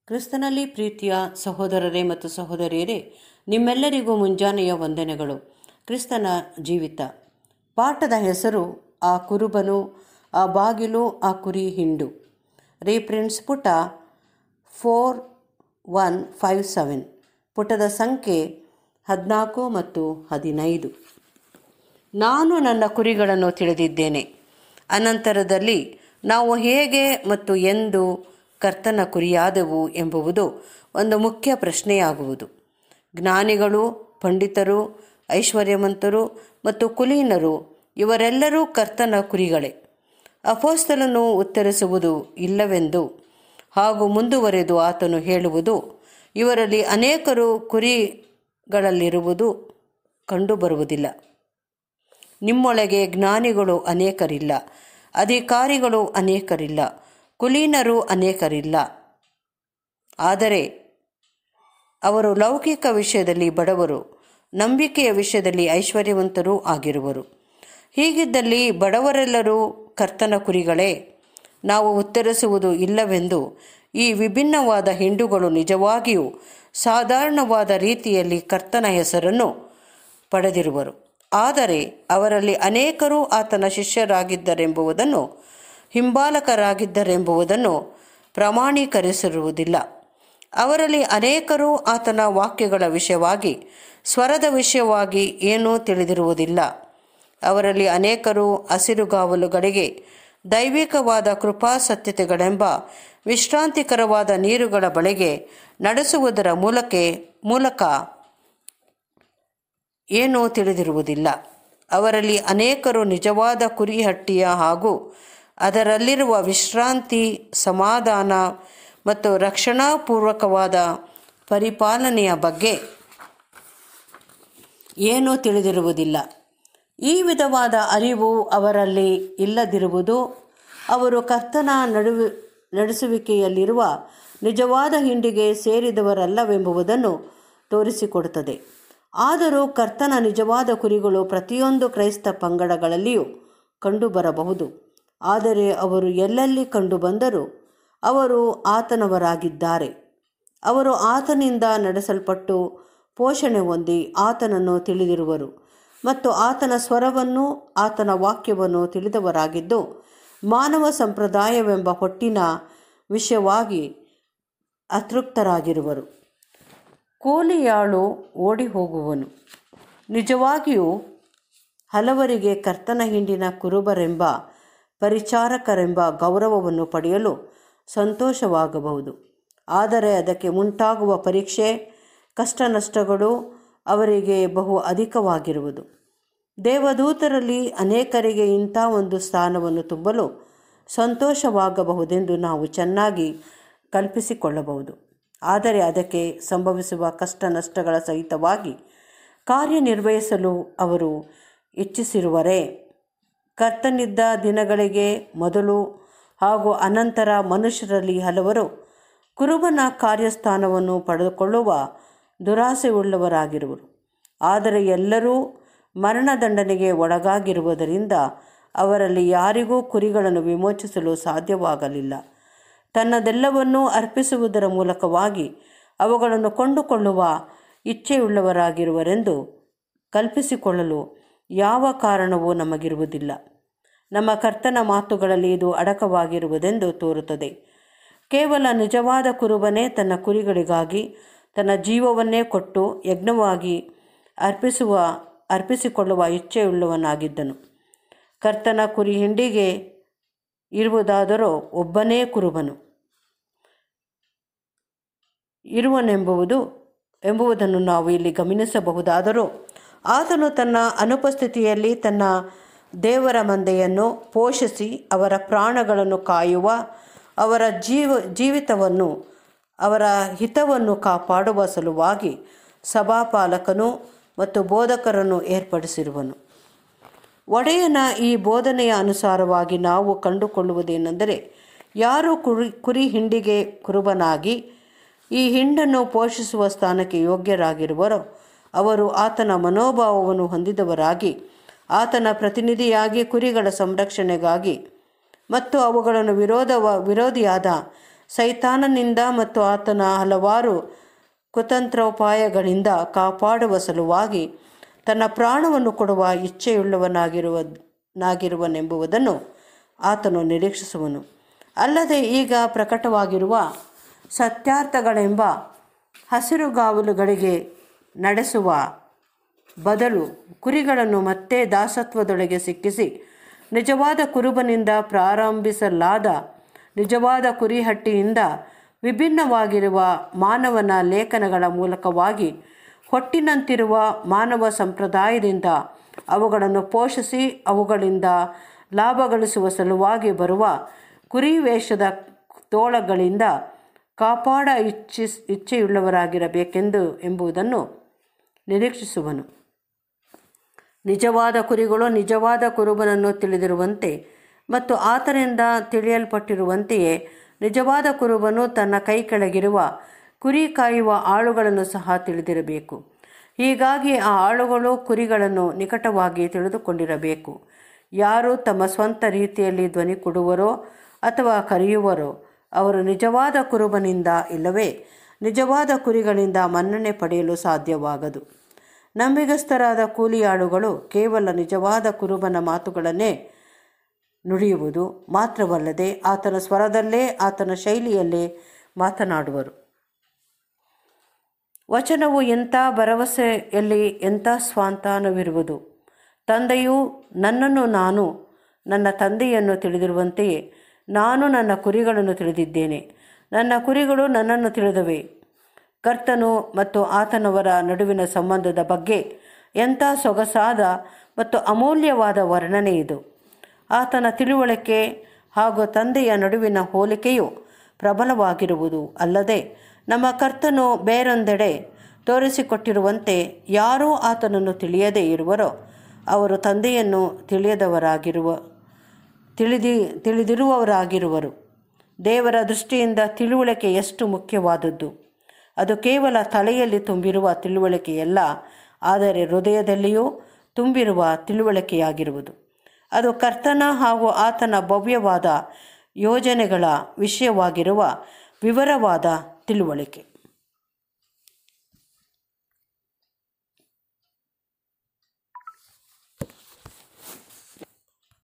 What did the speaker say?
ಕ್ರಿಸ್ತನಲ್ಲಿ ಪ್ರೀತಿಯ ಸಹೋದರರೇ ಮತ್ತು ಸಹೋದರಿಯರೇ ನಿಮ್ಮೆಲ್ಲರಿಗೂ ಮುಂಜಾನೆಯ ವಂದನೆಗಳು ಕ್ರಿಸ್ತನ ಜೀವಿತ ಪಾಠದ ಹೆಸರು ಆ ಕುರುಬನು ಆ ಬಾಗಿಲು ಆ ಕುರಿ ಹಿಂಡು ರೀಪ್ರಿಂಟ್ಸ್ ಪುಟ ಫೋರ್ ಒನ್ ಫೈವ್ ಸೆವೆನ್ ಪುಟದ ಸಂಖ್ಯೆ ಹದಿನಾಲ್ಕು ಮತ್ತು ಹದಿನೈದು ನಾನು ನನ್ನ ಕುರಿಗಳನ್ನು ತಿಳಿದಿದ್ದೇನೆ ಅನಂತರದಲ್ಲಿ ನಾವು ಹೇಗೆ ಮತ್ತು ಎಂದು ಕರ್ತನ ಕುರಿಯಾದೆವು ಎಂಬುವುದು ಒಂದು ಮುಖ್ಯ ಪ್ರಶ್ನೆಯಾಗುವುದು ಜ್ಞಾನಿಗಳು ಪಂಡಿತರು ಐಶ್ವರ್ಯವಂತರು ಮತ್ತು ಕುಲೀನರು ಇವರೆಲ್ಲರೂ ಕರ್ತನ ಕುರಿಗಳೇ ಅಪೋಸ್ತಲನು ಉತ್ತರಿಸುವುದು ಇಲ್ಲವೆಂದು ಹಾಗೂ ಮುಂದುವರೆದು ಆತನು ಹೇಳುವುದು ಇವರಲ್ಲಿ ಅನೇಕರು ಕುರಿಗಳಲ್ಲಿರುವುದು ಕಂಡುಬರುವುದಿಲ್ಲ ನಿಮ್ಮೊಳಗೆ ಜ್ಞಾನಿಗಳು ಅನೇಕರಿಲ್ಲ ಅಧಿಕಾರಿಗಳು ಅನೇಕರಿಲ್ಲ ಕುಲೀನರು ಅನೇಕರಿಲ್ಲ ಆದರೆ ಅವರು ಲೌಕಿಕ ವಿಷಯದಲ್ಲಿ ಬಡವರು ನಂಬಿಕೆಯ ವಿಷಯದಲ್ಲಿ ಐಶ್ವರ್ಯವಂತರೂ ಆಗಿರುವರು ಹೀಗಿದ್ದಲ್ಲಿ ಬಡವರೆಲ್ಲರೂ ಕರ್ತನ ಕುರಿಗಳೇ ನಾವು ಉತ್ತರಿಸುವುದು ಇಲ್ಲವೆಂದು ಈ ವಿಭಿನ್ನವಾದ ಹಿಂಡುಗಳು ನಿಜವಾಗಿಯೂ ಸಾಧಾರಣವಾದ ರೀತಿಯಲ್ಲಿ ಕರ್ತನ ಹೆಸರನ್ನು ಪಡೆದಿರುವರು ಆದರೆ ಅವರಲ್ಲಿ ಅನೇಕರು ಆತನ ಶಿಷ್ಯರಾಗಿದ್ದರೆಂಬುದನ್ನು ಹಿಂಬಾಲಕರಾಗಿದ್ದರೆಂಬುದನ್ನು ಪ್ರಮಾಣೀಕರಿಸಿರುವುದಿಲ್ಲ ಅವರಲ್ಲಿ ಅನೇಕರು ಆತನ ವಾಕ್ಯಗಳ ವಿಷಯವಾಗಿ ಸ್ವರದ ವಿಷಯವಾಗಿ ಏನೂ ತಿಳಿದಿರುವುದಿಲ್ಲ ಅವರಲ್ಲಿ ಅನೇಕರು ಹಸಿರುಗಾವಲುಗಳಿಗೆ ದೈವಿಕವಾದ ಕೃಪಾಸತ್ಯತೆಗಳೆಂಬ ವಿಶ್ರಾಂತಿಕರವಾದ ನೀರುಗಳ ಬಳಿಗೆ ನಡೆಸುವುದರ ಮೂಲಕ ಮೂಲಕ ಏನೂ ತಿಳಿದಿರುವುದಿಲ್ಲ ಅವರಲ್ಲಿ ಅನೇಕರು ನಿಜವಾದ ಕುರಿಹಟ್ಟಿಯ ಹಾಗೂ ಅದರಲ್ಲಿರುವ ವಿಶ್ರಾಂತಿ ಸಮಾಧಾನ ಮತ್ತು ರಕ್ಷಣಾಪೂರ್ವಕವಾದ ಪರಿಪಾಲನೆಯ ಬಗ್ಗೆ ಏನೂ ತಿಳಿದಿರುವುದಿಲ್ಲ ಈ ವಿಧವಾದ ಅರಿವು ಅವರಲ್ಲಿ ಇಲ್ಲದಿರುವುದು ಅವರು ಕರ್ತನ ನಡುವೆ ನಡೆಸುವಿಕೆಯಲ್ಲಿರುವ ನಿಜವಾದ ಹಿಂಡಿಗೆ ಸೇರಿದವರಲ್ಲವೆಂಬುದನ್ನು ತೋರಿಸಿಕೊಡುತ್ತದೆ ಆದರೂ ಕರ್ತನ ನಿಜವಾದ ಕುರಿಗಳು ಪ್ರತಿಯೊಂದು ಕ್ರೈಸ್ತ ಪಂಗಡಗಳಲ್ಲಿಯೂ ಕಂಡುಬರಬಹುದು ಆದರೆ ಅವರು ಎಲ್ಲೆಲ್ಲಿ ಕಂಡುಬಂದರೂ ಅವರು ಆತನವರಾಗಿದ್ದಾರೆ ಅವರು ಆತನಿಂದ ನಡೆಸಲ್ಪಟ್ಟು ಪೋಷಣೆ ಹೊಂದಿ ಆತನನ್ನು ತಿಳಿದಿರುವರು ಮತ್ತು ಆತನ ಸ್ವರವನ್ನು ಆತನ ವಾಕ್ಯವನ್ನು ತಿಳಿದವರಾಗಿದ್ದು ಮಾನವ ಸಂಪ್ರದಾಯವೆಂಬ ಹೊಟ್ಟಿನ ವಿಷಯವಾಗಿ ಅತೃಪ್ತರಾಗಿರುವರು ಕೂಲಿಯಾಳು ಓಡಿ ಹೋಗುವನು ನಿಜವಾಗಿಯೂ ಹಲವರಿಗೆ ಕರ್ತನ ಹಿಂಡಿನ ಕುರುಬರೆಂಬ ಪರಿಚಾರಕರೆಂಬ ಗೌರವವನ್ನು ಪಡೆಯಲು ಸಂತೋಷವಾಗಬಹುದು ಆದರೆ ಅದಕ್ಕೆ ಉಂಟಾಗುವ ಪರೀಕ್ಷೆ ಕಷ್ಟ ನಷ್ಟಗಳು ಅವರಿಗೆ ಬಹು ಅಧಿಕವಾಗಿರುವುದು ದೇವದೂತರಲ್ಲಿ ಅನೇಕರಿಗೆ ಇಂಥ ಒಂದು ಸ್ಥಾನವನ್ನು ತುಂಬಲು ಸಂತೋಷವಾಗಬಹುದೆಂದು ನಾವು ಚೆನ್ನಾಗಿ ಕಲ್ಪಿಸಿಕೊಳ್ಳಬಹುದು ಆದರೆ ಅದಕ್ಕೆ ಸಂಭವಿಸುವ ಕಷ್ಟ ನಷ್ಟಗಳ ಸಹಿತವಾಗಿ ಕಾರ್ಯನಿರ್ವಹಿಸಲು ಅವರು ಇಚ್ಛಿಸಿರುವರೇ ಕರ್ತನಿದ್ದ ದಿನಗಳಿಗೆ ಮೊದಲು ಹಾಗೂ ಅನಂತರ ಮನುಷ್ಯರಲ್ಲಿ ಹಲವರು ಕುರುಬನ ಕಾರ್ಯಸ್ಥಾನವನ್ನು ಪಡೆದುಕೊಳ್ಳುವ ದುರಾಸೆಯುಳ್ಳವರಾಗಿರುವರು ಆದರೆ ಎಲ್ಲರೂ ಮರಣದಂಡನೆಗೆ ಒಳಗಾಗಿರುವುದರಿಂದ ಅವರಲ್ಲಿ ಯಾರಿಗೂ ಕುರಿಗಳನ್ನು ವಿಮೋಚಿಸಲು ಸಾಧ್ಯವಾಗಲಿಲ್ಲ ತನ್ನದೆಲ್ಲವನ್ನೂ ಅರ್ಪಿಸುವುದರ ಮೂಲಕವಾಗಿ ಅವುಗಳನ್ನು ಕೊಂಡುಕೊಳ್ಳುವ ಇಚ್ಛೆಯುಳ್ಳವರಾಗಿರುವರೆಂದು ಕಲ್ಪಿಸಿಕೊಳ್ಳಲು ಯಾವ ಕಾರಣವೂ ನಮಗಿರುವುದಿಲ್ಲ ನಮ್ಮ ಕರ್ತನ ಮಾತುಗಳಲ್ಲಿ ಇದು ಅಡಕವಾಗಿರುವುದೆಂದು ತೋರುತ್ತದೆ ಕೇವಲ ನಿಜವಾದ ಕುರುಬನೇ ತನ್ನ ಕುರಿಗಳಿಗಾಗಿ ತನ್ನ ಜೀವವನ್ನೇ ಕೊಟ್ಟು ಯಜ್ಞವಾಗಿ ಅರ್ಪಿಸುವ ಅರ್ಪಿಸಿಕೊಳ್ಳುವ ಇಚ್ಛೆಯುಳ್ಳವನಾಗಿದ್ದನು ಕರ್ತನ ಕುರಿ ಹಿಂಡಿಗೆ ಇರುವುದಾದರೂ ಒಬ್ಬನೇ ಕುರುಬನು ಇರುವನೆಂಬುದು ಎಂಬುದನ್ನು ನಾವು ಇಲ್ಲಿ ಗಮನಿಸಬಹುದಾದರೂ ಆತನು ತನ್ನ ಅನುಪಸ್ಥಿತಿಯಲ್ಲಿ ತನ್ನ ದೇವರ ಮಂದೆಯನ್ನು ಪೋಷಿಸಿ ಅವರ ಪ್ರಾಣಗಳನ್ನು ಕಾಯುವ ಅವರ ಜೀವ ಜೀವಿತವನ್ನು ಅವರ ಹಿತವನ್ನು ಕಾಪಾಡುವ ಸಲುವಾಗಿ ಸಭಾಪಾಲಕನು ಮತ್ತು ಬೋಧಕರನ್ನು ಏರ್ಪಡಿಸಿರುವನು ಒಡೆಯನ ಈ ಬೋಧನೆಯ ಅನುಸಾರವಾಗಿ ನಾವು ಕಂಡುಕೊಳ್ಳುವುದೇನೆಂದರೆ ಯಾರು ಕುರಿ ಕುರಿ ಹಿಂಡಿಗೆ ಕುರುಬನಾಗಿ ಈ ಹಿಂಡನ್ನು ಪೋಷಿಸುವ ಸ್ಥಾನಕ್ಕೆ ಯೋಗ್ಯರಾಗಿರುವರೋ ಅವರು ಆತನ ಮನೋಭಾವವನ್ನು ಹೊಂದಿದವರಾಗಿ ಆತನ ಪ್ರತಿನಿಧಿಯಾಗಿ ಕುರಿಗಳ ಸಂರಕ್ಷಣೆಗಾಗಿ ಮತ್ತು ಅವುಗಳನ್ನು ವಿರೋಧವ ವಿರೋಧಿಯಾದ ಸೈತಾನನಿಂದ ಮತ್ತು ಆತನ ಹಲವಾರು ಕುತಂತ್ರೋಪಾಯಗಳಿಂದ ಕಾಪಾಡುವ ಸಲುವಾಗಿ ತನ್ನ ಪ್ರಾಣವನ್ನು ಕೊಡುವ ಇಚ್ಛೆಯುಳ್ಳವನಾಗಿರುವ ನಾಗಿರುವನೆಂಬುದನ್ನು ಆತನು ನಿರೀಕ್ಷಿಸುವನು ಅಲ್ಲದೆ ಈಗ ಪ್ರಕಟವಾಗಿರುವ ಸತ್ಯಾರ್ಥಗಳೆಂಬ ಹಸಿರುಗಾವಲುಗಳಿಗೆ ನಡೆಸುವ ಬದಲು ಕುರಿಗಳನ್ನು ಮತ್ತೆ ದಾಸತ್ವದೊಳಗೆ ಸಿಕ್ಕಿಸಿ ನಿಜವಾದ ಕುರುಬನಿಂದ ಪ್ರಾರಂಭಿಸಲಾದ ನಿಜವಾದ ಕುರಿಹಟ್ಟಿಯಿಂದ ವಿಭಿನ್ನವಾಗಿರುವ ಮಾನವನ ಲೇಖನಗಳ ಮೂಲಕವಾಗಿ ಹೊಟ್ಟಿನಂತಿರುವ ಮಾನವ ಸಂಪ್ರದಾಯದಿಂದ ಅವುಗಳನ್ನು ಪೋಷಿಸಿ ಅವುಗಳಿಂದ ಲಾಭ ಗಳಿಸುವ ಸಲುವಾಗಿ ಬರುವ ಕುರಿ ವೇಷದ ತೋಳಗಳಿಂದ ಕಾಪಾಡ ಇಚ್ಛಿಸ್ ಇಚ್ಛೆಯುಳ್ಳವರಾಗಿರಬೇಕೆಂದು ಎಂಬುದನ್ನು ನಿರೀಕ್ಷಿಸುವನು ನಿಜವಾದ ಕುರಿಗಳು ನಿಜವಾದ ಕುರುಬನನ್ನು ತಿಳಿದಿರುವಂತೆ ಮತ್ತು ಆತನಿಂದ ತಿಳಿಯಲ್ಪಟ್ಟಿರುವಂತೆಯೇ ನಿಜವಾದ ಕುರುಬನು ತನ್ನ ಕೈ ಕೆಳಗಿರುವ ಕುರಿ ಕಾಯುವ ಆಳುಗಳನ್ನು ಸಹ ತಿಳಿದಿರಬೇಕು ಹೀಗಾಗಿ ಆ ಆಳುಗಳು ಕುರಿಗಳನ್ನು ನಿಕಟವಾಗಿ ತಿಳಿದುಕೊಂಡಿರಬೇಕು ಯಾರು ತಮ್ಮ ಸ್ವಂತ ರೀತಿಯಲ್ಲಿ ಧ್ವನಿ ಕೊಡುವರೋ ಅಥವಾ ಕರೆಯುವರೋ ಅವರು ನಿಜವಾದ ಕುರುಬನಿಂದ ಇಲ್ಲವೇ ನಿಜವಾದ ಕುರಿಗಳಿಂದ ಮನ್ನಣೆ ಪಡೆಯಲು ಸಾಧ್ಯವಾಗದು ನಂಬಿಗಸ್ತರಾದ ಕೂಲಿಯಾಳುಗಳು ಕೇವಲ ನಿಜವಾದ ಕುರುಬನ ಮಾತುಗಳನ್ನೇ ನುಡಿಯುವುದು ಮಾತ್ರವಲ್ಲದೆ ಆತನ ಸ್ವರದಲ್ಲೇ ಆತನ ಶೈಲಿಯಲ್ಲೇ ಮಾತನಾಡುವರು ವಚನವು ಎಂಥ ಭರವಸೆಯಲ್ಲಿ ಎಂಥ ಸ್ವಾಂತಾನವಿರುವುದು ತಂದೆಯು ನನ್ನನ್ನು ನಾನು ನನ್ನ ತಂದೆಯನ್ನು ತಿಳಿದಿರುವಂತೆಯೇ ನಾನು ನನ್ನ ಕುರಿಗಳನ್ನು ತಿಳಿದಿದ್ದೇನೆ ನನ್ನ ಕುರಿಗಳು ನನ್ನನ್ನು ತಿಳಿದವೆ ಕರ್ತನು ಮತ್ತು ಆತನವರ ನಡುವಿನ ಸಂಬಂಧದ ಬಗ್ಗೆ ಎಂಥ ಸೊಗಸಾದ ಮತ್ತು ಅಮೂಲ್ಯವಾದ ವರ್ಣನೆ ಇದು ಆತನ ತಿಳುವಳಿಕೆ ಹಾಗೂ ತಂದೆಯ ನಡುವಿನ ಹೋಲಿಕೆಯು ಪ್ರಬಲವಾಗಿರುವುದು ಅಲ್ಲದೆ ನಮ್ಮ ಕರ್ತನು ಬೇರೊಂದೆಡೆ ತೋರಿಸಿಕೊಟ್ಟಿರುವಂತೆ ಯಾರೂ ಆತನನ್ನು ತಿಳಿಯದೇ ಇರುವರೋ ಅವರು ತಂದೆಯನ್ನು ತಿಳಿಯದವರಾಗಿರುವ ತಿಳಿದಿ ತಿಳಿದಿರುವವರಾಗಿರುವರು ದೇವರ ದೃಷ್ಟಿಯಿಂದ ತಿಳುವಳಿಕೆ ಎಷ್ಟು ಮುಖ್ಯವಾದದ್ದು ಅದು ಕೇವಲ ತಲೆಯಲ್ಲಿ ತುಂಬಿರುವ ತಿಳುವಳಿಕೆಯಲ್ಲ ಆದರೆ ಹೃದಯದಲ್ಲಿಯೂ ತುಂಬಿರುವ ತಿಳುವಳಿಕೆಯಾಗಿರುವುದು ಅದು ಕರ್ತನ ಹಾಗೂ ಆತನ ಭವ್ಯವಾದ ಯೋಜನೆಗಳ ವಿಷಯವಾಗಿರುವ ವಿವರವಾದ ತಿಳುವಳಿಕೆ